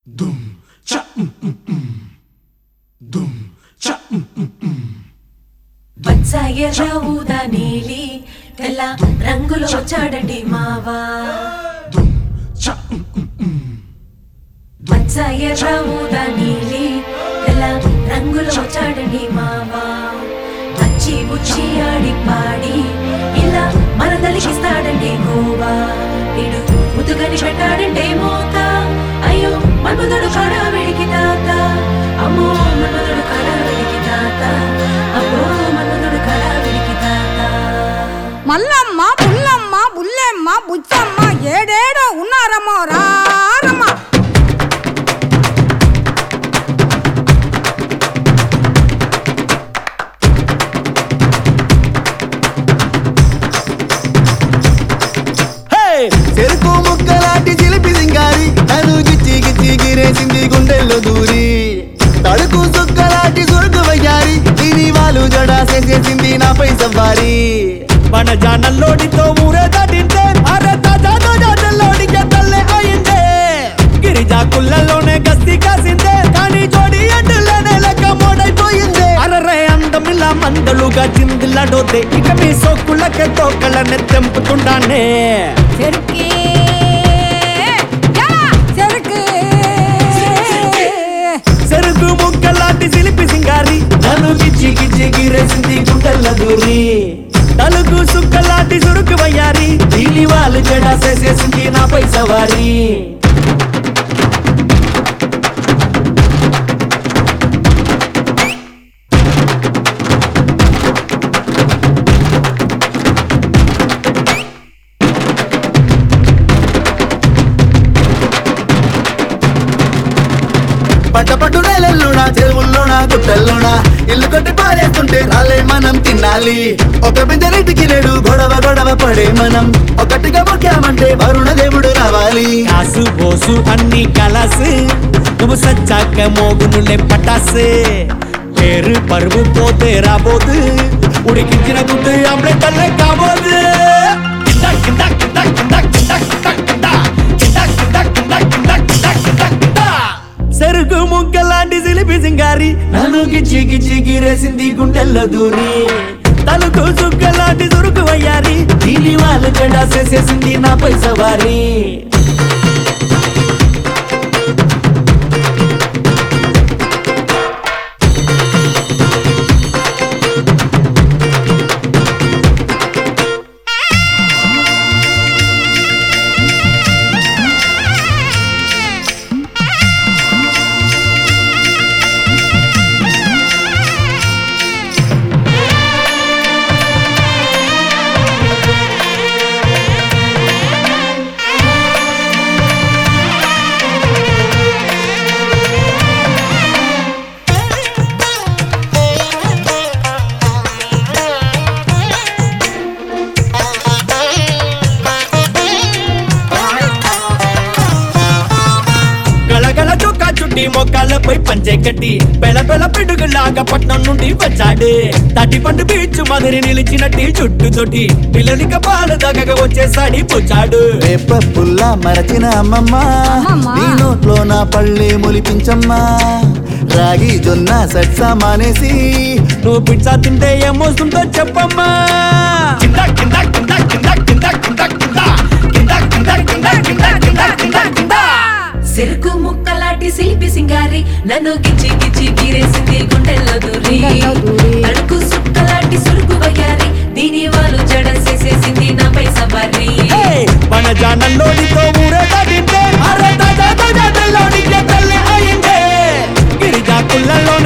Dum cha mm mm mm. Dum cha mm mm mm. పచ్చ ఊదా నీలి తెల్ల రంగులో వచ్చాడండి మావా Dum cha mm mm mm. పచ్చ ఊదా నీలి తెల్ల రంగులో వచ్చాడండి మావా పచ్చి బుచ్చి ఆడి పాడి ఇలా మనదలికిస్తాడండి గోవా ఇడు ముతుగని పెట్టాడంటే మోత అయ్యో మన్మధుడు కాడ వెడికి తాత అమ్మో మన్మధుడు కాడ వెడికి తాత అమ్మో మన్మధుడు కాడ వెడికి తాత మల్లమ్మ పుల్లమ్మ బుల్లెమ్మ బుచ్చమ్మ ఏడేడో ఉన్నారమ్మో రారమ్మ హే! చెరుకు ముక్కలాంటి చిలిపి సింగారి నన్ను గిచ్చి గిచ్చి గిరేసింది గుండెల్లో దూరి తడుకు సుక్కలాంటి సురుకు వయ్యారి దీని వాళ్ళు జడాసేసేసింది నాపై సవారి మన జానల్లోడితో ఊరే దాటింటే అరే తాజాతో జాతల్లోడికి తల్లే అయిందే గిరిజా కుళ్ళలోనే గస్తీ కాసిందే కానీ జోడి ఎడ్డులోనే లెక్క మోడైపోయిందే అరరే అందమిలా మందలుగా చిందులాడోతే ఇక మీ సోకులకే తోకలనే తెంపుతుండానే చెరుకే యా, చెరుకే చెరుకు ముక్కలాంటి సిలిపి సింగారి నన్ను గిచ్చి గిచ్చి గిరేసింది గుండెల్ల దూరి తలుకు సుక్కలాంటి సురుకు వయ్యారి దీని వాళ్ళు జడా చేసేసింది నాపై సవారి పంట పట్టు నేలల్లోనా చెరువుల్లోనా గుట్టల్లోనా ఇల్లు కొట్టి పారేస్తుంటే రాలే మనం తినాలి ఒక బిందెరెడ్డికి లేడు గొడవ గొడవ పడే మనం ఒకటిగా మొక్కామంటే వరుణ దేవుడు రావాలి కాసు బోసు అన్ని కలసు నువ్వు సచ్చాక మోగునులే పటాసు పేరు పరువు పోతే రాబోదు ఉడికించిన గుడ్డు ఆమ్లెట్ అల్లే కాబోదు కింద కింద కింద కింద కింద కింద కింద కింద కింద కింద కింద కింద కింద కింద సెరుకు ముక్కలాంటి సిలిపి సింగారి నన్ను గిచ్చి గిచ్చి గిరేసింది గుండెల్లో దూరి తలుకు సుక్కలాంటి సురుకు వయ్యారి దీని వాళ్ళు జెండా చేసేసింది నాపై సవారి గలగల చొక్కా చుట్టి మొక్కలపై పంచే కట్టి పెళ పెళ పిడుగులాగా పట్నం నుండి వచ్చాడు తటి పండు బీచ్ మదిరి నిలిచినట్టి చుట్టు తొట్టి పిల్లలిక పాలు దగ్గగా వచ్చేసాడి పుచ్చాడు రేప పుల్ల మరచిన అమ్మమ్మ అమ్మమ్మ. నీ నోట్లో నా పళ్ళే మొలిపించమ్మా రాగి జొన్న సట్స మానేసి నువ్వు పిజ్జా తింటే ఏమొస్తుందో చెప్పమ్మా కింద కింద కింద కింద కింద కింద కింద కింద కింద కింద కింద కింద కింద కింద సిరుకు ముక్కలాంటి శిల్పి సింగారి నన్ను గిచ్చి గిచ్చి గీరేసింది గుండెల్లో దూరి గుండెల్లో దూరి. అడుగు సుక్కలాంటి సురుకు వయ్యారి దీని వాళ్ళు జడ చేసేసింది నాపై సవారి ఏయ్! మన జానల్లోనితో ఊరే దాటింటే అరే తాజా తాజా తెల్లోనికి తల్లి అయిందే గిరిజా కుళ్ళల్లో